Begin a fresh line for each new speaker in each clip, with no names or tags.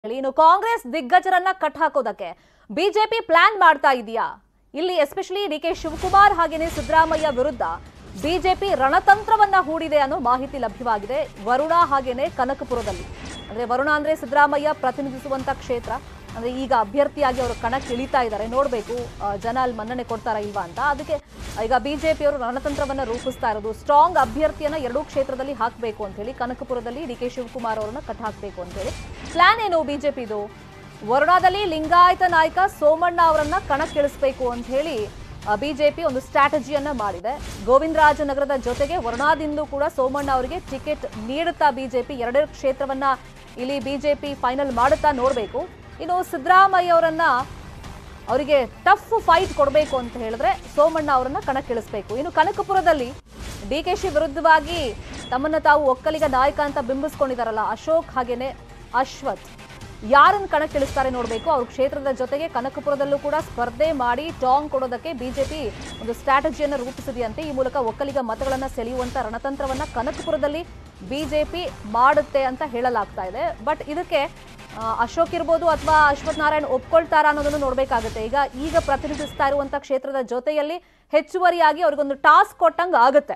ಹೇಳಿ ಇನ್ನು ಕಾಂಗ್ರೆಸ್ ದಿಗ್ಗಜರನ್ನ ಕಟ್ ಹಾಕೋದಕ್ಕೆ ಬಿಜೆಪಿ ಪ್ಲಾನ್ ಮಾಡ್ತಾ ಇದೆಯಾ ಇಲ್ಲಿ ಎಸ್ಪೆಷಲಿ ಡಿ ಕೆ ಶಿವಕುಮಾರ್ ಹಾಗೇನೆ ಸಿದ್ದರಾಮಯ್ಯ ವಿರುದ್ಧ ಬಿಜೆಪಿ ರಣತಂತ್ರವನ್ನ ಹೂಡಿದೆ ಅನ್ನೋ ಮಾಹಿತಿ ಲಭ್ಯವಾಗಿದೆ ವರುಣ ಹಾಗೇನೆ ಕನಕಪುರದಲ್ಲಿ ಅಂದ್ರೆ ವರುಣ ಅಂದ್ರೆ ಸಿದ್ದರಾಮಯ್ಯ ಪ್ರತಿನಿಧಿಸುವಂತ ಕ್ಷೇತ್ರ ಅಂದ್ರೆ ಈಗ ಅಭ್ಯರ್ಥಿಯಾಗಿ ಅವರು ಕಣಕ್ಕೆ ಇಳಿತಾ ಇದ್ದಾರೆ ನೋಡ್ಬೇಕು ಆ, ಜನ ಅಲ್ಲಿ ಮನ್ನಣೆ ಕೊಡ್ತಾರಾ ಇಲ್ವಾ ಅಂತ ಅದಕ್ಕೆ ಈಗ ಬಿಜೆಪಿಯವರು ರಣತಂತ್ರವನ್ನ ರೂಪಿಸ್ತಾ ಇರೋದು ಸ್ಟ್ರಾಂಗ್ ಅಭ್ಯರ್ಥಿಯನ್ನ ಎರಡೂ ಕ್ಷೇತ್ರದಲ್ಲಿ ಹಾಕಬೇಕು ಅಂತ ಹೇಳಿ ಕನಕಪುರದಲ್ಲಿ ಡಿ ಕೆ ಶಿವಕುಮಾರ್ ಅವರನ್ನ ಕಟ್ ಹಾಕಬೇಕು ಅಂತ ಹೇಳಿ ಪ್ಲಾನ್ ಏನು ಬಿಜೆಪಿದು ವರುಣಾದಲ್ಲಿ ಲಿಂಗಾಯತ ನಾಯಕ ಸೋಮಣ್ಣ ಅವರನ್ನ ಕಣಕ್ಕಿಳಿಸಬೇಕು ಅಂತ ಹೇಳಿ ಬಿಜೆಪಿ ಒಂದು ಸ್ಟ್ರಾಟಜಿಯನ್ನ ಮಾಡಿದೆ ಗೋವಿಂದರಾಜನಗರದ ಜೊತೆಗೆ ವರುಣಾದಿಂದಲೂ ಕೂಡ ಸೋಮಣ್ಣ ಅವರಿಗೆ ಟಿಕೆಟ್ ನೀಡುತ್ತಾ ಬಿಜೆಪಿ ಎರಡೆರಡು ಕ್ಷೇತ್ರವನ್ನ ಇಲ್ಲಿ ಬಿಜೆಪಿ ಫೈನಲ್ ಮಾಡುತ್ತಾ ನೋಡಬೇಕು ಇನ್ನು ಸಿದ್ದರಾಮಯ್ಯ ಅವರನ್ನ ಅವರಿಗೆ ಟಫ್ ಫೈಟ್ ಕೊಡಬೇಕು ಅಂತ ಹೇಳಿದ್ರೆ ಸೋಮಣ್ಣ ಅವರನ್ನ ಕಣಕ್ಕಿಳಿಸಬೇಕು ಇನ್ನು ಕನಕಪುರದಲ್ಲಿ ಡಿ ಕೆ ಶಿ ವಿರುದ್ಧವಾಗಿ ತಮ್ಮನ್ನ ತಾವು ಒಕ್ಕಲಿಗ ನಾಯಕ ಅಂತ ಬಿಂಬಿಸ್ಕೊಂಡಿದಾರಲ್ಲ ಅಶೋಕ್ ಹಾಗೇನೆ ಅಶ್ವಥ್ ಯಾರನ್ನ ಕಣಕ್ಕಿಳಿಸ್ತಾರೆ ನೋಡಬೇಕು ಅವ್ರ ಕ್ಷೇತ್ರದ ಜೊತೆಗೆ ಕನಕಪುರದಲ್ಲೂ ಕೂಡ ಸ್ಪರ್ಧೆ ಮಾಡಿ ಟಾಂಗ್ ಕೊಡೋದಕ್ಕೆ ಬಿಜೆಪಿ ಒಂದು ಸ್ಟ್ರಾಟಜಿಯನ್ನು ರೂಪಿಸಿದೆಯಂತೆ ಈ ಮೂಲಕ ಒಕ್ಕಲಿಗ ಮತಗಳನ್ನ ಸೆಳೆಯುವಂತ ರಣತಂತ್ರವನ್ನ ಕನಕಪುರದಲ್ಲಿ ಬಿಜೆಪಿ ಮಾಡುತ್ತೆ ಅಂತ ಹೇಳಲಾಗ್ತಾ ಇದೆ ಬಟ್ ಇದಕ್ಕೆ ಆ, ಅಶೋಕ್ ಇರ್ಬೋದು ಅಥವಾ ಅಶ್ವಥ್ ನಾರಾಯಣ್ ಒಪ್ಕೊಳ್ತಾರಾ ಅನ್ನೋದನ್ನು ನೋಡ್ಬೇಕಾಗುತ್ತೆ ಈಗ ಈಗ ಪ್ರತಿನಿಧಿಸ್ತಾ ಇರುವಂತ ಕ್ಷೇತ್ರದ ಜೊತೆಯಲ್ಲಿ ಹೆಚ್ಚುವರಿಯಾಗಿ ಅವ್ರಿಗೊಂದು ಟಾಸ್ಕ್ ಕೊಟ್ಟಂಗೆ ಆಗುತ್ತೆ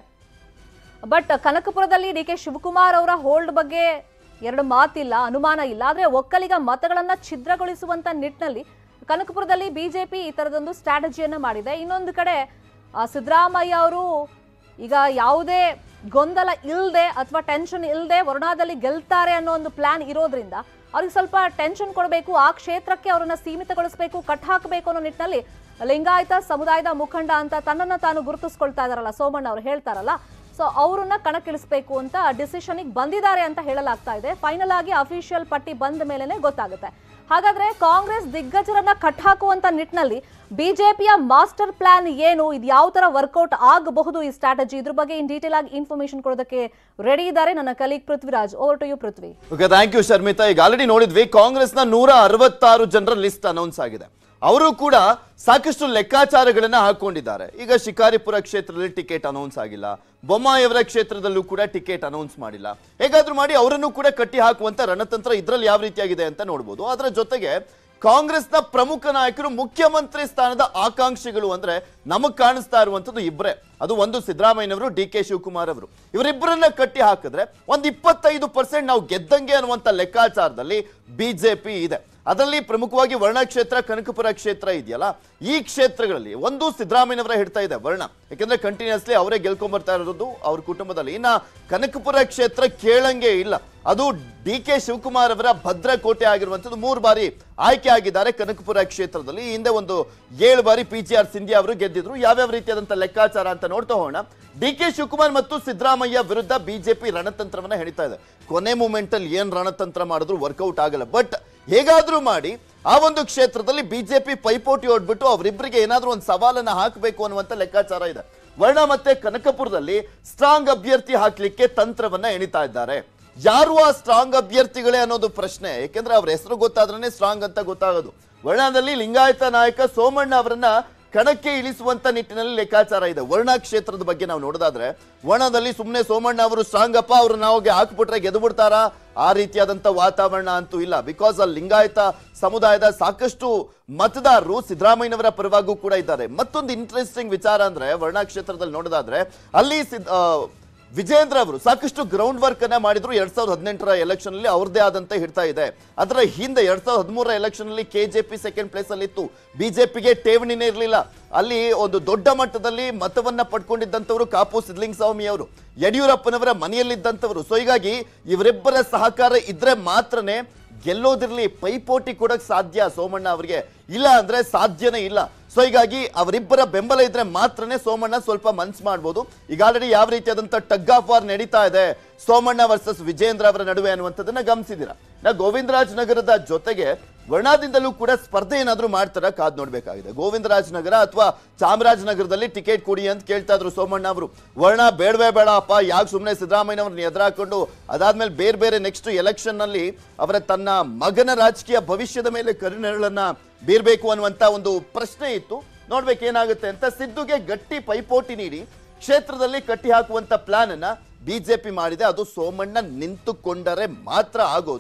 ಬಟ್ ಕನಕಪುರದಲ್ಲಿ ಡಿ ಕೆ ಶಿವಕುಮಾರ್ ಅವರ ಹೋಲ್ಡ್ ಬಗ್ಗೆ ಎರಡು ಮಾತಿಲ್ಲ ಅನುಮಾನ ಇಲ್ಲ ಆದ್ರೆ ಒಕ್ಕಲಿಗ ಮತಗಳನ್ನ ಛಿದ್ರಗೊಳಿಸುವಂತ ನಿಟ್ಟಿನಲ್ಲಿ ಕನಕಪುರದಲ್ಲಿ ಬಿಜೆಪಿ ಈ ತರದೊಂದು ಸ್ಟ್ರಾಟಜಿಯನ್ನ ಮಾಡಿದೆ ಇನ್ನೊಂದು ಕಡೆ ಆ, ಸಿದ್ದರಾಮಯ್ಯ ಅವರು ಈಗ ಯಾವುದೇ ಗೊಂದಲ ಇಲ್ಲದೆ ಅಥವಾ ಟೆನ್ಷನ್ ಇಲ್ಲದೆ ವರುಣಾದಲ್ಲಿ ಗೆಲ್ತಾರೆ ಅನ್ನೋ ಒಂದು ಪ್ಲಾನ್ ಇರೋದ್ರಿಂದ ಅವ್ರಿಗೆ ಸ್ವಲ್ಪ ಟೆನ್ಷನ್ ಕೊಡಬೇಕು ಆ ಕ್ಷೇತ್ರಕ್ಕೆ ಅವರನ್ನ ಸೀಮಿತಗೊಳಿಸಬೇಕು ಕಟ್ ಹಾಕಬೇಕು ಅನ್ನೋ ನಿಟ್ಟಿನಲ್ಲಿ ಲಿಂಗಾಯತ ಸಮುದಾಯದ ಮುಖಂಡ ಅಂತ ತನ್ನನ್ನ ತಾನು ಗುರುತಿಸ್ಕೊಳ್ತಾ ಇದಾರಲ್ಲ ಸೋಮಣ್ಣ ಅವರು ಹೇಳ್ತಾರಲ್ಲ ಸೊ ಅವರನ್ನ ಕಣಕ್ಕಿಳಿಸಬೇಕು ಅಂತ ಡಿಸಿಷನ್ಗೆ ಬಂದಿದ್ದಾರೆ ಅಂತ ಹೇಳಲಾಗ್ತಾ ಇದೆ ಫೈನಲ್ ಆಗಿ ಅಫಿಷಿಯಲ್ ಪಟ್ಟಿ ಬಂದ ಮೇಲೆನೆ ಗೊತ್ತಾಗುತ್ತೆ ಹಾಗಾದ್ರೆ ಕಾಂಗ್ರೆಸ್ ದಿಗ್ಗಜರನ್ನ ಕಟ್ ಹಾಕುವಂತ ನಿಟ್ಟಿನಲ್ಲಿ ಬಿಜೆಪಿಯ ಮಾಸ್ಟರ್ ಪ್ಲಾನ್ ಏನು ಇದು ಯಾವ ತರ ವರ್ಕೌಟ್ ಆಗಬಹುದು ಈ ಸ್ಟ್ರಾಟಜಿ ಇದ್ರ ಬಗ್ಗೆ ಇನ್ ಡೀಟೇಲ್ ಆಗಿ ಇನ್ಫಾರ್ಮೇಶನ್ ಕೊಡೋದಕ್ಕೆ ರೆಡಿ ಇದ್ದಾರೆ ನನ್ನ colleague Prithviraj over to you Prithvi
okay thank you Sharmita ಈಗ ಆಲ್ರೆಡಿ ನೋಡಿದ್ವಿ ಕಾಂಗ್ರೆಸ್ನ ನೂರ ಅರವತ್ತಾರು ಜನರ ಲಿಸ್ಟ್ ಅನೌನ್ಸ್ ಆಗಿದೆ ಅವರು ಕೂಡ ಸಾಕಷ್ಟು ಲೆಕ್ಕಾಚಾರಗಳನ್ನ ಹಾಕೊಂಡಿದ್ದಾರೆ ಈಗ ಶಿಕಾರಿಪುರ ಕ್ಷೇತ್ರದಲ್ಲಿ ಟಿಕೆಟ್ ಅನೌನ್ಸ್ ಆಗಿಲ್ಲ ಬೊಮ್ಮಾಯಿಯವರ ಕ್ಷೇತ್ರದಲ್ಲೂ ಕೂಡ ಟಿಕೆಟ್ ಅನೌನ್ಸ್ ಮಾಡಿಲ್ಲ ಹೇಗಾದ್ರೂ ಮಾಡಿ ಅವರನ್ನು ಕೂಡ ಕಟ್ಟಿ ಹಾಕುವಂತ ರಣತಂತ್ರ ಇದ್ರಲ್ಲಿ ಯಾವ ರೀತಿಯಾಗಿದೆ ಅಂತ ನೋಡ್ಬೋದು ಅದರ ಜೊತೆಗೆ ಕಾಂಗ್ರೆಸ್ನ ಪ್ರಮುಖ ನಾಯಕರು ಮುಖ್ಯಮಂತ್ರಿ ಸ್ಥಾನದ ಆಕಾಂಕ್ಷಿಗಳು ಅಂದ್ರೆ ನಮಗ್ ಕಾಣಿಸ್ತಾ ಇರುವಂತದ್ದು ಇಬ್ರೇ ಅದು ಒಂದು ಸಿದ್ದರಾಮಯ್ಯನವರು ಡಿ ಕೆ ಶಿವಕುಮಾರ್ ಅವರು ಇವರಿಬ್ಬರನ್ನ ಕಟ್ಟಿ ಹಾಕಿದ್ರೆ ಒಂದ್ ಇಪ್ಪತ್ತೈದು ಪರ್ಸೆಂಟ್ ನಾವು ಗೆದ್ದಂಗೆ ಅನ್ನುವಂತ ಲೆಕ್ಕಾಚಾರದಲ್ಲಿ ಬಿಜೆಪಿ ಇದೆ ಅದರಲ್ಲಿ ಪ್ರಮುಖವಾಗಿ ವರ್ಣ ಕ್ಷೇತ್ರ ಕನಕಪುರ ಕ್ಷೇತ್ರ ಇದೆಯಲ್ಲ ಈ ಕ್ಷೇತ್ರಗಳಲ್ಲಿ ಒಂದು ಸಿದ್ದರಾಮಯ್ಯನವರ ಹಿಡ್ತಾ ಇದೆ ವರ್ಣ ಯಾಕಂದ್ರೆ ಕಂಟಿನ್ಯೂಸ್ಲಿ ಅವರೇ ಗೆಲ್ಕೊಂಡ್ ಬರ್ತಾ ಇರೋದು ಅವ್ರ ಕುಟುಂಬದಲ್ಲಿ ಇನ್ನ ಕನಕಪುರ ಕ್ಷೇತ್ರ ಕೇಳಂಗೆ ಇಲ್ಲ ಅದು ಡಿ ಕೆ ಶಿವಕುಮಾರ್ ಅವರ ಭದ್ರಕೋಟೆ ಆಗಿರುವಂತದ್ದು ಮೂರು ಬಾರಿ ಆಯ್ಕೆ ಆಗಿದ್ದಾರೆ ಕನಕಪುರ ಕ್ಷೇತ್ರದಲ್ಲಿ ಈ ಹಿಂದೆ ಒಂದು ಏಳು ಬಾರಿ ಪಿ ಜಿ ಆರ್ ಸಿಂಧ್ಯಾ ಅವರು ಗೆದ್ದಿದ್ರು ಯಾವ್ಯಾವ ರೀತಿಯಾದಂತ ಲೆಕ್ಕಾಚಾರ ಅಂತ ನೋಡ್ತಾ ಹೋಗೋಣ ಡಿ ಕೆ ಶಿವಕುಮಾರ್ ಮತ್ತು ಸಿದ್ದರಾಮಯ್ಯ ವಿರುದ್ಧ ಬಿಜೆಪಿ ರಣತಂತ್ರವನ್ನ ಹೆಣಿತಾ ಇದೆ ಕೊನೆ ಮೂಮೆಂಟ್ ಅಲ್ಲಿ ಏನ್ ರಣತಂತ್ರ ಮಾಡಿದ್ರು ವರ್ಕೌಟ್ ಆಗಲ್ಲ ಬಟ್ ಹೇಗಾದ್ರೂ ಮಾಡಿ ಆ ಒಂದು ಕ್ಷೇತ್ರದಲ್ಲಿ ಬಿಜೆಪಿ ಪೈಪೋಟಿ ಹೊಡ್ಬಿಟ್ಟು ಅವರಿಬ್ಬರಿಗೆ ಏನಾದ್ರೂ ಒಂದು ಸವಾಲನ್ನ ಹಾಕಬೇಕು ಅನ್ನುವಂತ ಲೆಕ್ಕಾಚಾರ ಇದೆ ವರ್ಣ ಮತ್ತೆ ಕನಕಪುರದಲ್ಲಿ ಸ್ಟ್ರಾಂಗ್ ಅಭ್ಯರ್ಥಿ ಹಾಕ್ಲಿಕ್ಕೆ ತಂತ್ರವನ್ನ ಎಣಿತಾ ಇದ್ದಾರೆ ಯಾರು ಆ ಸ್ಟ್ರಾಂಗ್ ಅಭ್ಯರ್ಥಿಗಳೇ ಅನ್ನೋದು ಪ್ರಶ್ನೆ ಯಾಕೆಂದ್ರೆ ಅವ್ರ ಹೆಸರು ಗೊತ್ತಾದ್ರೇನೆ ಸ್ಟ್ರಾಂಗ್ ಅಂತ ಗೊತ್ತಾಗೋದು ವರ್ಣದಲ್ಲಿ ಲಿಂಗಾಯತ ನಾಯಕ ಸೋಮಣ್ಣ ಅವರನ್ನ ಕಣಕ್ಕೆ ಇಳಿಸುವಂತ ನಿಟ್ಟಿನಲ್ಲಿ ಲೆಕ್ಕಾಚಾರ ಇದೆ ವರ್ಣ ಕ್ಷೇತ್ರದ ಬಗ್ಗೆ ನಾವು ನೋಡೋದಾದ್ರೆ ವರ್ಣದಲ್ಲಿ ಸುಮ್ಮನೆ ಸೋಮಣ್ಣ ಅವರು ಸ್ಟ್ರಾಂಗ್ ಅಪ್ಪ ಅವ್ರು ನಾವು ಹಾಕ್ಬಿಟ್ರೆ ಗೆದ್ದು ಬಿಡ್ತಾರಾ ಆ ರೀತಿಯಾದಂತ ವಾತಾವರಣ ಅಂತೂ ಇಲ್ಲ ಬಿಕಾಸ್ ಅಲ್ಲಿ ಲಿಂಗಾಯತ ಸಮುದಾಯದ ಸಾಕಷ್ಟು ಮತದಾರರು ಸಿದ್ದರಾಮಯ್ಯನವರ ಪರವಾಗೂ ಕೂಡ ಇದ್ದಾರೆ ಮತ್ತೊಂದು ಇಂಟ್ರೆಸ್ಟಿಂಗ್ ವಿಚಾರ ಅಂದ್ರೆ ವರ್ಣ ಕ್ಷೇತ್ರದಲ್ಲಿ ನೋಡೋದಾದ್ರೆ ಅಲ್ಲಿ ಸಿದ್- ಆ, ವಿಜೇಂದ್ರ ಅವರು ಸಾಕಷ್ಟು ಗ್ರೌಂಡ್ ವರ್ಕ್ ಅನ್ನ ಮಾಡಿದ್ರು ಎರಡ್ ಸಾವಿರದ ಹದಿನೆಂಟರ ಎಲೆಕ್ಷನ್ ಅಲ್ಲಿ ಅವ್ರದೇ ಆದಂತ ಹಿಡ್ತಾ ಇದೆ ಅದರ ಹಿಂದೆ ಎರಡ್ ಸಾವಿರದ ಹದಿಮೂರರ ಎಲೆಕ್ಷನ್ ಅಲ್ಲಿ ಕೆಜೆಪಿ ಸೆಕೆಂಡ್ ಪ್ಲೇಸ್ ಅಲ್ಲಿ ಇತ್ತು ಬಿಜೆಪಿಗೆ ಠೇವಣಿನೇ ಇರಲಿಲ್ಲ ಅಲ್ಲಿ ಒಂದು ದೊಡ್ಡ ಮಟ್ಟದಲ್ಲಿ ಮತವನ್ನ ಪಡ್ಕೊಂಡಿದ್ದಂಥವ್ರು ಕಾಪು ಸಿದ್ಲಿಂಗ್ ಸ್ವಾಮಿ ಅವರು ಯಡಿಯೂರಪ್ಪನವರ ಮನೆಯಲ್ಲಿದ್ದಂಥವ್ರು ಸೊ ಹೀಗಾಗಿ ಇವರಿಬ್ಬರ ಸಹಕಾರ ಇದ್ರೆ ಮಾತ್ರನೇ ಗೆಲ್ಲೋದಿರ್ಲಿ ಪೈಪೋಟಿ ಕೊಡಕ್ ಸಾಧ್ಯ ಸೋಮಣ್ಣ ಅವರಿಗೆ ಇಲ್ಲ ಅಂದ್ರೆ ಸಾಧ್ಯನೇ ಇಲ್ಲ ಸೊ ಹೀಗಾಗಿ ಅವರಿಬ್ಬರ ಬೆಂಬಲ ಇದ್ರೆ ಮಾತ್ರನೇ ಸೋಮಣ್ಣ ಸ್ವಲ್ಪ ಮನ್ಸ್ ಮಾಡ್ಬೋದು ಈಗ ಆಲ್ರೆಡಿ ಯಾವ ರೀತಿಯಾದಂತ ಟಗ್ ಆಫ್ ವಾರ್ ನಡೀತಾ ಇದೆ ಸೋಮಣ್ಣ ವರ್ಸಸ್ ವಿಜೇಂದ್ರ ಅವರ ನಡುವೆ ಅನ್ನುವಂಥದ್ದನ್ನ ಗಮನಿಸಿದ್ದೀರಾ ನಾ ಗೋವಿಂದರಾಜ್ ನಗರದ ಜೊತೆಗೆ ವರ್ಣಾದಿಂದಲೂ ಕೂಡ ಸ್ಪರ್ಧೆ ಏನಾದ್ರೂ ಮಾಡ್ತಾರ ಕಾದ್ ನೋಡ್ಬೇಕಾಗಿದೆ ಗೋವಿಂದರಾಜ್ ನಗರ ಅಥವಾ ಚಾಮರಾಜನಗರದಲ್ಲಿ ಟಿಕೆಟ್ ಕೊಡಿ ಅಂತ ಕೇಳ್ತಾ ಇದ್ರು ಸೋಮಣ್ಣ ಅವರು ವರ್ಣ ಬೇಡವೇ ಬೇಡ ಅಪ್ಪ ಯಾಕೆ ಸುಮ್ಮನೆ ಸಿದ್ದರಾಮಯ್ಯನವ್ರನ್ನ ಎದುರಾಕೊಂಡು ಅದಾದ್ಮೇಲೆ ಬೇರೆ ಬೇರೆ ನೆಕ್ಸ್ಟ್ ಎಲೆಕ್ಷನ್ ನಲ್ಲಿ ಅವರ ತನ್ನ ಮಗನ ರಾಜಕೀಯ ಭವಿಷ್ಯದ ಮೇಲೆ ಕರುಣೆಗಳನ್ನ ಬೀರ್ಬೇಕು ಅನ್ನುವಂತ ಒಂದು ಪ್ರಶ್ನೆ ಇತ್ತು ನೋಡ್ಬೇಕು ಏನಾಗುತ್ತೆ ಅಂತ ಸಿದ್ದುಗೆ ಗಟ್ಟಿ ಪೈಪೋಟಿ ನೀಡಿ ಕ್ಷೇತ್ರದಲ್ಲಿ ಕಟ್ಟಿ ಹಾಕುವಂತ ಪ್ಲಾನ್ ಅನ್ನ ಬಿಜೆಪಿ ಮಾಡಿದೆ ಅದು ಸೋಮಣ್ಣ ನಿಂತುಕೊಂಡರೆ ಮಾತ್ರ ಆಗೋದು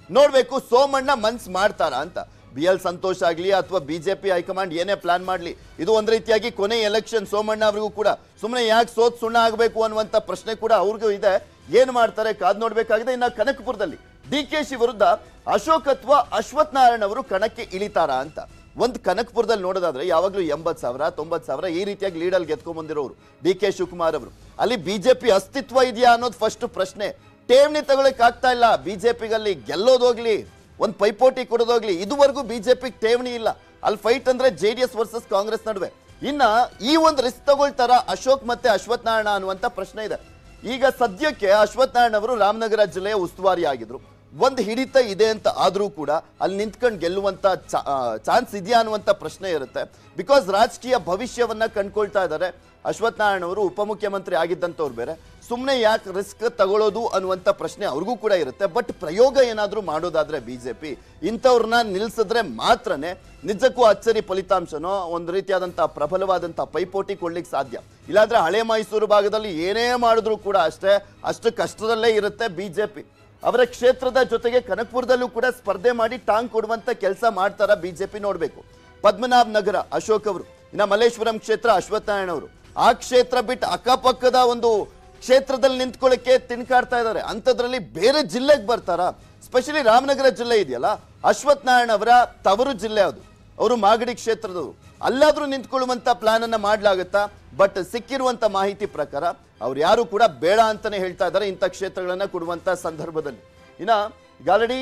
ನೋಡ್ಬೇಕು ಸೋಮಣ್ಣ ಮನ್ಸ್ ಮಾಡ್ತಾರ ಅಂತ ಬಿ ಎಲ್ ಸಂತೋಷ್ ಆಗ್ಲಿ ಅಥವಾ ಬಿಜೆಪಿ ಹೈಕಮಾಂಡ್ ಏನೇ ಪ್ಲಾನ್ ಮಾಡ್ಲಿ ಇದು ಒಂದ್ ರೀತಿಯಾಗಿ ಕೊನೆ ಎಲೆಕ್ಷನ್ ಸೋಮಣ್ಣ ಅವರಿಗೂ ಕೂಡ ಸುಮ್ಮನೆ ಯಾಕೆ ಸೋತ್ ಸುಣ್ಣ ಆಗ್ಬೇಕು ಅನ್ನುವಂತ ಪ್ರಶ್ನೆ ಕೂಡ ಅವ್ರಿಗೂ ಇದೆ ಏನ್ ಮಾಡ್ತಾರೆ ಕಾದ್ ನೋಡ್ಬೇಕಾಗಿದೆ ಇನ್ನ ಕನಕಪುರದಲ್ಲಿ ಡಿ ಕೆ ಶಿ ವಿರುದ್ಧ ಅಶೋಕ್ ಅಥವಾ ಅಶ್ವಥ್ ನಾರಾಯಣ್ ಅವರು ಕಣಕ್ಕೆ ಇಳಿತಾರಾ ಅಂತ ಒಂದ್ ಕನಕಪುರದಲ್ಲಿ ನೋಡೋದಾದ್ರೆ ಯಾವಾಗ್ಲೂ ಎಂಬತ್ ಸಾವಿರ ತೊಂಬತ್ ಸಾವಿರ ಈ ರೀತಿಯಾಗಿ ಲೀಡಲ್ಲಿ ಗೆದ್ಕೊಂಡ್ ಬಂದಿರೋರು ಡಿ ಕೆ ಶಿವಕುಮಾರ್ ಅವರು ಅಲ್ಲಿ ಬಿಜೆಪಿ ಅಸ್ತಿತ್ವ ಇದೆಯಾ ಅನ್ನೋದು ಫಸ್ಟ್ ಪ್ರಶ್ನೆ ಠೇವಣಿ ತಗೊಳಕ್ ಆಗ್ತಾ ಇಲ್ಲ ಬಿಜೆಪಿಗಲ್ಲಿ ಗೆಲ್ಲೋದೋಗ್ಲಿ ಒಂದ್ ಪೈಪೋಟಿ ಕೊಡೋದೋಗ್ಲಿ ಇದುವರೆಗೂ ಬಿಜೆಪಿ ಠೇವಣಿ ಇಲ್ಲ ಅಲ್ಲಿ ಫೈಟ್ ಅಂದ್ರೆ J D S versus Congress ನಡುವೆ ಇನ್ನ ಈ ಒಂದು ರಿಸ್ಕ್ ತಗೊಳ್ತಾರ ಅಶೋಕ್ ಮತ್ತೆ ಅಶ್ವಥ್ ನಾರಾಯಣ ಅನ್ನುವಂತ ಪ್ರಶ್ನೆ ಇದೆ ಈಗ ಸದ್ಯಕ್ಕೆ ಅಶ್ವಥ್ ನಾರಾಯಣ ಅವರು ರಾಮನಗರ ಜಿಲ್ಲೆಯ ಉಸ್ತುವಾರಿ ಆಗಿದ್ರು ಒಂದು ಹಿಡಿತ ಇದೆ ಅಂತ ಆದ್ರೂ ಕೂಡ ಅಲ್ಲಿ ನಿಂತ್ಕೊಂಡು ಗೆಲ್ಲುವಂತ ಚಾನ್ಸ್ ಇದೆಯಾ ಅನ್ನುವಂತ ಪ್ರಶ್ನೆ ಇರುತ್ತೆ ಬಿಕಾಸ್ ರಾಜಕೀಯ ಭವಿಷ್ಯವನ್ನ ಕಂಡ್ಕೊಳ್ತಾ ಇದ್ದಾರೆ ಅಶ್ವಥ್ ನಾರಾಯಣ ಅವರು ಉಪಮುಖ್ಯಮಂತ್ರಿ ಆಗಿದ್ದಂಥವ್ರು ಬೇರೆ ಸುಮ್ಮನೆ ಯಾಕೆ ರಿಸ್ಕ್ ತಗೊಳ್ಳೋದು ಅನ್ನುವಂಥ ಪ್ರಶ್ನೆ ಅವ್ರಿಗೂ ಕೂಡ ಇರುತ್ತೆ ಬಟ್ ಪ್ರಯೋಗ ಏನಾದರೂ ಮಾಡೋದಾದ್ರೆ ಬಿಜೆಪಿ ಇಂಥವ್ರನ್ನ ನಿಲ್ಸಿದ್ರೆ ಮಾತ್ರನೇ ನಿಜಕ್ಕೂ ಅಚ್ಚರಿ ಫಲಿತಾಂಶನೋ ಒಂದು ರೀತಿಯಾದಂಥ ಪ್ರಬಲವಾದಂಥ ಪೈಪೋಟಿ ಕೊಡ್ಲಿಕ್ಕೆ ಸಾಧ್ಯ ಇಲ್ಲಾಂದ್ರೆ ಹಳೆ ಮೈಸೂರು ಭಾಗದಲ್ಲಿ ಏನೇ ಮಾಡಿದ್ರು ಕೂಡ ಅಷ್ಟೇ ಅಷ್ಟು ಕಷ್ಟದಲ್ಲೇ ಇರುತ್ತೆ ಬಿಜೆಪಿ ಅವರ ಕ್ಷೇತ್ರದ ಜೊತೆಗೆ ಕನಕಪುರದಲ್ಲೂ ಕೂಡ ಸ್ಪರ್ಧೆ ಮಾಡಿ ಟಾಂಗ್ ಕೊಡುವಂತ ಕೆಲಸ ಮಾಡ್ತಾರ ಬಿಜೆಪಿ ನೋಡ್ಬೇಕು ಪದ್ಮನಾಭ್ ನಗರ ಅಶೋಕ್ ಅವರು ಇನ್ನ ಮಲ್ಲೇಶ್ವರಂ ಕ್ಷೇತ್ರ ಅಶ್ವತ್ಥನಾರಾಯಣ ಅವರು ಆ ಕ್ಷೇತ್ರ ಬಿಟ್ಟು ಅಕ್ಕಪಕ್ಕದ ಒಂದು ಕ್ಷೇತ್ರದಲ್ಲಿ ನಿಂತ್ಕೊಳ್ಳಿಕ್ಕೆ ತಿನ್ಕಾಡ್ತಾ ಇದ್ದಾರೆ ಅಂಥದ್ರಲ್ಲಿ ಬೇರೆ ಜಿಲ್ಲೆಗೆ ಬರ್ತಾರ ಸ್ಪೆಷಲಿ ರಾಮನಗರ ಜಿಲ್ಲೆ ಇದೆಯಲ್ಲ ಅಶ್ವಥ್ ನಾರಾಯಣ ಅವರ ತವರು ಜಿಲ್ಲೆ ಅದು ಅವರು ಮಾಗಡಿ ಕ್ಷೇತ್ರದವರು ಅಲ್ಲಾದ್ರೂ ನಿಂತ್ಕೊಳ್ಳುವಂತ ಪ್ಲಾನ್ ಅನ್ನ ಮಾಡ್ಲಾಗತ್ತಾ ಬಟ್ ಸಿಕ್ಕಿರುವಂತ ಮಾಹಿತಿ ಪ್ರಕಾರ ಅವ್ರು ಯಾರು ಕೂಡ ಬೇಡ ಅಂತಾನೆ ಹೇಳ್ತಾ ಇದ್ದಾರೆ ಇಂಥ ಕ್ಷೇತ್ರಗಳನ್ನ ಕೊಡುವಂತ ಸಂದರ್ಭದಲ್ಲಿ ಇನ್ನ ಆಲ್ರೆಡಿ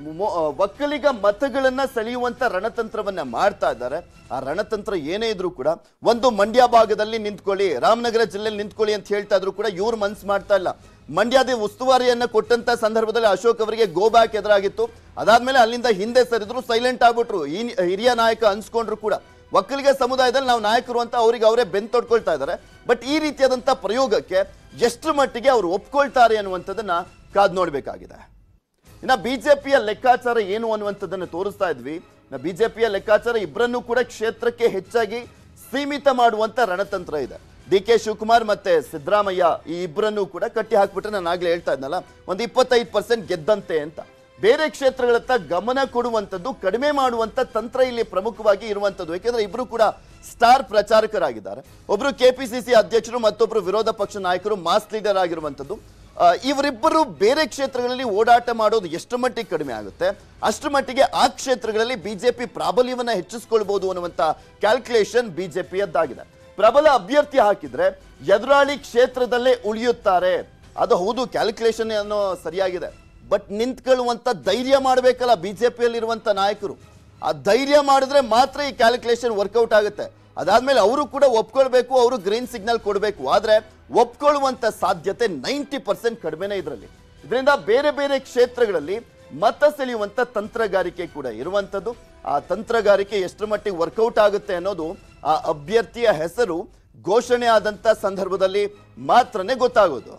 ಒಕ್ಕಲಿಗ ಮತಗಳನ್ನ ಸೆಳೆಯುವಂತ ರಣತಂತ್ರವನ್ನ ಮಾಡ್ತಾ ಇದ್ದಾರೆ ಆ ರಣತಂತ್ರ ಏನೇ ಇದ್ರೂ ಕೂಡ ಒಂದು ಮಂಡ್ಯ ಭಾಗದಲ್ಲಿ ನಿಂತ್ಕೊಳ್ಳಿ ರಾಮನಗರ ಜಿಲ್ಲೆಯಲ್ಲಿ ನಿಂತ್ಕೊಳ್ಳಿ ಅಂತ ಹೇಳ್ತಾ ಇದ್ರು ಕೂಡ ಇವ್ರು ಮನ್ಸ್ ಮಾಡ್ತಾ ಇಲ್ಲ ಮಂಡ್ಯದ ಉಸ್ತುವಾರಿಯನ್ನ ಕೊಟ್ಟಂತ ಸಂದರ್ಭದಲ್ಲಿ ಅಶೋಕ್ ಅವರಿಗೆ ಗೋ ಬ್ಯಾಕ್ ಎದುರಾಗಿತ್ತು ಅದಾದ್ಮೇಲೆ ಅಲ್ಲಿಂದ ಹಿಂದೆ ಸರಿದ್ರು ಸೈಲೆಂಟ್ ಆಗ್ಬಿಟ್ರು ಈ ಹಿರಿಯ ನಾಯಕ ಅನ್ಸ್ಕೊಂಡ್ರು ಕೂಡ ಒಕ್ಕಲಿಗ ಸಮುದಾಯದಲ್ಲಿ ನಾವು ನಾಯಕರು ಅಂತ ಅವ್ರಿಗೆ ಅವರೇ ಬೆನ್ ತೊಡ್ಕೊಳ್ತಾ ಇದ್ದಾರೆ ಬಟ್ ಈ ರೀತಿಯಾದಂತ ಪ್ರಯೋಗಕ್ಕೆ ಎಷ್ಟು ಮಟ್ಟಿಗೆ ಅವರು ಒಪ್ಕೊಳ್ತಾರೆ ಅನ್ನುವಂಥದ್ದನ್ನ ಕಾದ್ ನೋಡ್ಬೇಕಾಗಿದೆ ಇನ್ನ ಬಿಜೆಪಿಯ ಲೆಕ್ಕಾಚಾರ ಏನು ಅನ್ನುವಂಥದ್ದನ್ನು ತೋರಿಸ್ತಾ ಇದ್ವಿ ಇನ್ನ ಬಿಜೆಪಿಯ ಲೆಕ್ಕಾಚಾರ ಇಬ್ಬರನ್ನೂ ಕೂಡ ಕ್ಷೇತ್ರಕ್ಕೆ ಹೆಚ್ಚಾಗಿ ಸೀಮಿತ ಮಾಡುವಂತ ರಣತಂತ್ರ ಇದೆ ಡಿ ಕೆ ಶಿವಕುಮಾರ್ ಮತ್ತೆ ಸಿದ್ದರಾಮಯ್ಯ ಈ ಇಬ್ಬರನ್ನೂ ಕೂಡ ಕಟ್ಟಿ ಹಾಕ್ಬಿಟ್ರೆ ನಾನು ಆಗ್ಲೇ ಹೇಳ್ತಾ ಇದ್ನಲ್ಲ ಒಂದು ಇಪ್ಪತ್ತೈದು ಪರ್ಸೆಂಟ್ ಗೆದ್ದಂತೆ ಅಂತ ಬೇರೆ ಕ್ಷೇತ್ರಗಳತ್ತ ಗಮನ ಕೊಡುವಂಥದ್ದು ಕಡಿಮೆ ಮಾಡುವಂತ ತಂತ್ರ ಇಲ್ಲಿ ಪ್ರಮುಖವಾಗಿ ಇರುವಂಥದ್ದು ಯಾಕೆಂದ್ರೆ ಇಬ್ರು ಕೂಡ ಸ್ಟಾರ್ ಪ್ರಚಾರಕರಾಗಿದ್ದಾರೆ ಒಬ್ರು ಕೆಪಿಸಿಸಿ ಅಧ್ಯಕ್ಷರು ಮತ್ತೊಬ್ರು ವಿರೋಧ ಪಕ್ಷ ನಾಯಕರು ಮಾಸ್ ಲೀಡರ್ ಆಗಿರುವಂಥದ್ದು ಆ, ಇವರಿಬ್ಬರು ಬೇರೆ ಕ್ಷೇತ್ರಗಳಲ್ಲಿ ಓಡಾಟ ಮಾಡೋದು ಎಷ್ಟು ಮಟ್ಟಿಗೆ ಕಡಿಮೆ ಆಗುತ್ತೆ ಅಷ್ಟು ಮಟ್ಟಿಗೆ ಆ ಕ್ಷೇತ್ರಗಳಲ್ಲಿ ಬಿಜೆಪಿ ಪ್ರಾಬಲ್ಯವನ್ನ ಹೆಚ್ಚಿಸ್ಕೊಳ್ಬಹುದು ಅನ್ನುವಂತ ಕ್ಯಾಲ್ಕುಲೇಷನ್ ಬಿಜೆಪಿಯದ್ದಾಗಿದೆ ಪ್ರಬಲ ಅಭ್ಯರ್ಥಿ ಹಾಕಿದ್ರೆ ಎದುರಾಳಿ ಕ್ಷೇತ್ರದಲ್ಲೇ ಉಳಿಯುತ್ತಾರೆ ಅದು ಹೌದು ಕ್ಯಾಲ್ಕುಲೇಷನ್ ಅನ್ನೋ ಸರಿಯಾಗಿದೆ ಬಟ್ ನಿಂತ್ಕೊಳ್ಳುವಂತ ಧೈರ್ಯ ಮಾಡಬೇಕಲ್ಲ ಬಿಜೆಪಿಯಲ್ಲಿರುವಂತ ನಾಯಕರು ಆ ಧೈರ್ಯ ಮಾಡಿದ್ರೆ ಮಾತ್ರ ಈ ಕ್ಯಾಲ್ಕುಲೇಷನ್ ವರ್ಕೌಟ್ ಆಗುತ್ತೆ ಅದಾದ್ಮೇಲೆ ಅವರು ಕೂಡ ಒಪ್ಕೊಳ್ಬೇಕು ಅವರು ಗ್ರೀನ್ ಸಿಗ್ನಲ್ ಕೊಡಬೇಕು ಆದ್ರೆ ಒಪ್ಕೊಳ್ಳುವಂತ ಸಾಧ್ಯತೆ ನೈಂಟಿ ಪರ್ಸೆಂಟ್ ಕಡಿಮೆನೇ ಇದರಲ್ಲಿ ಇದರಿಂದ ಬೇರೆ ಬೇರೆ ಕ್ಷೇತ್ರಗಳಲ್ಲಿ ಮತ ಸೆಳೆಯುವಂತ ತಂತ್ರಗಾರಿಕೆ ಕೂಡ ಇರುವಂತದ್ದು ಆ ತಂತ್ರಗಾರಿಕೆ ಎಷ್ಟು ಮಟ್ಟಿಗೆ ವರ್ಕೌಟ್ ಆಗುತ್ತೆ ಅನ್ನೋದು ಆ ಅಭ್ಯರ್ಥಿಯ ಹೆಸರು ಘೋಷಣೆ ಆದಂತ ಸಂದರ್ಭದಲ್ಲಿ ಮಾತ್ರನೇ ಗೊತ್ತಾಗೋದು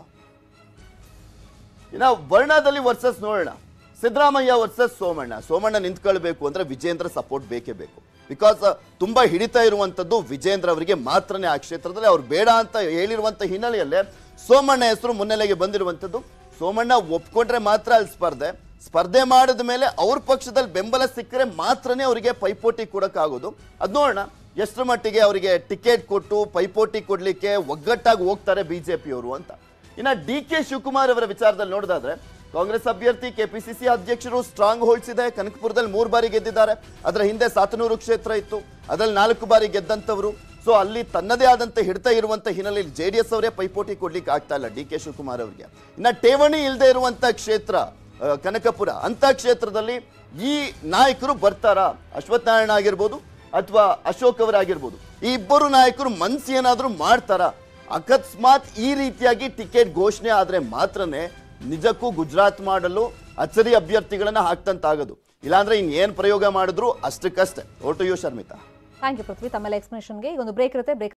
ಇನ್ನ ವರ್ಣದಲ್ಲಿ ವರ್ಸಸ್ ನೋಡೋಣ ಸಿದ್ದರಾಮಯ್ಯ ವರ್ಸಸ್ ಸೋಮಣ್ಣ ಸೋಮಣ್ಣ ನಿಂತ್ಕೊಳ್ಬೇಕು ಅಂದ್ರೆ ವಿಜೇಂದ್ರ ಸಪೋರ್ಟ್ ಬೇಕೇ ಬೇಕು ಬಿಕಾಸ್ ತುಂಬಾ ಹಿಡಿತಾ ಇರುವಂತದ್ದು ವಿಜೇಂದ್ರ ಅವರಿಗೆ ಮಾತ್ರನೇ ಆ ಕ್ಷೇತ್ರದಲ್ಲಿ ಅವ್ರು ಬೇಡ ಅಂತ ಹೇಳಿರುವಂತ ಹಿನ್ನೆಲೆಯಲ್ಲೇ ಸೋಮಣ್ಣ ಹೆಸರು ಮುನ್ನೆಲೆಗೆ ಬಂದಿರುವಂತದ್ದು ಸೋಮಣ್ಣ ಒಪ್ಕೊಂಡ್ರೆ ಮಾತ್ರ ಅಲ್ಲಿ ಸ್ಪರ್ಧೆ ಸ್ಪರ್ಧೆ ಮಾಡಿದ ಮೇಲೆ ಅವ್ರ ಪಕ್ಷದಲ್ಲಿ ಬೆಂಬಲ ಸಿಕ್ಕರೆ ಮಾತ್ರನೇ ಅವರಿಗೆ ಪೈಪೋಟಿ ಕೊಡಕ್ಕಾಗೋದು ಅದ್ ನೋಡೋಣ ಎಷ್ಟು ಮಟ್ಟಿಗೆ ಅವರಿಗೆ ಟಿಕೆಟ್ ಕೊಟ್ಟು ಪೈಪೋಟಿ ಕೊಡ್ಲಿಕ್ಕೆ ಒಗ್ಗಟ್ಟಾಗಿ ಹೋಗ್ತಾರೆ ಬಿಜೆಪಿಯವರು ಅಂತ ಇನ್ನ ಡಿ ಕೆ ಶಿವಕುಮಾರ್ ಅವರ ವಿಚಾರದಲ್ಲಿ ನೋಡೋದಾದ್ರೆ ಕಾಂಗ್ರೆಸ್ ಅಭ್ಯರ್ಥಿ ಕೆಪಿಸಿಸಿ ಅಧ್ಯಕ್ಷರು ಸ್ಟ್ರಾಂಗ್ ಹೋಲ್ಡ್ಸ್ ಇದೆ ಕನಕಪುರದಲ್ಲಿ ಮೂರು ಬಾರಿ ಗೆದ್ದಿದ್ದಾರೆ ಅದರ ಹಿಂದೆ ಸಾತನೂರು ಕ್ಷೇತ್ರ ಇತ್ತು ಅದರಲ್ಲಿ ನಾಲ್ಕು ಬಾರಿ ಗೆದ್ದಂಥವರು ಸೊ ಅಲ್ಲಿ ತನ್ನದೇ ಆದಂತ ಹಿಡಿತ ಇರುವಂತ ಹಿನ್ನೆಲೆಯಲ್ಲಿ ಜೆ ಡಿ ಎಸ್ ಅವರೇ ಪೈಪೋಟಿ ಕೊಡ್ಲಿಕ್ಕೆ ಆಗ್ತಾ ಇಲ್ಲ ಡಿ ಕೆ ಶಿವಕುಮಾರ್ ಅವರಿಗೆ ಇನ್ನ ಠೇವಣಿ ಇಲ್ಲದೆ ಇರುವಂತ ಕ್ಷೇತ್ರ ಆ, ಕನಕಪುರ ಅಂತ ಕ್ಷೇತ್ರದಲ್ಲಿ ಈ ನಾಯಕರು ಬರ್ತಾರಾ ಅಶ್ವಥ್ ನಾರಾಯಣ ಆಗಿರ್ಬೋದು ಅಥವಾ ಅಶೋಕ್ ಅವರಾಗಿರ್ಬೋದು ಈ ಇಬ್ಬರು ನಾಯಕರು ಮನ್ಸು ಏನಾದ್ರೂ ಮಾಡ್ತಾರಾ ಅಕಸ್ಮಾತ್ ಈ ರೀತಿಯಾಗಿ ಟಿಕೆಟ್ ಘೋಷಣೆ ಆದ್ರೆ ಮಾತ್ರನೇ ನಿಜಕ್ಕೂ ಗುಜರಾತ್ ಮಾಡಲು ಅಚ್ಚರಿ ಅಭ್ಯರ್ಥಿಗಳನ್ನ ಹಾಕ್ತಂತಾಗದು ಇಲ್ಲಾಂದ್ರೆ ಇನ್ ಏನ್ ಪ್ರಯೋಗ ಮಾಡಿದ್ರು ಅಷ್ಟಕ್ಕಷ್ಟೇ vote you Sharmita
thank you Prithvi ತಮ್ಮೆಲ್ಲ ಎಕ್ಸ್ಪ್ಲನೇಷನ್ಗೆ ಈಗ ಒಂದು ಬ್ರೇಕ್ ಇರುತ್ತೆ ಬ್ರೇಕ್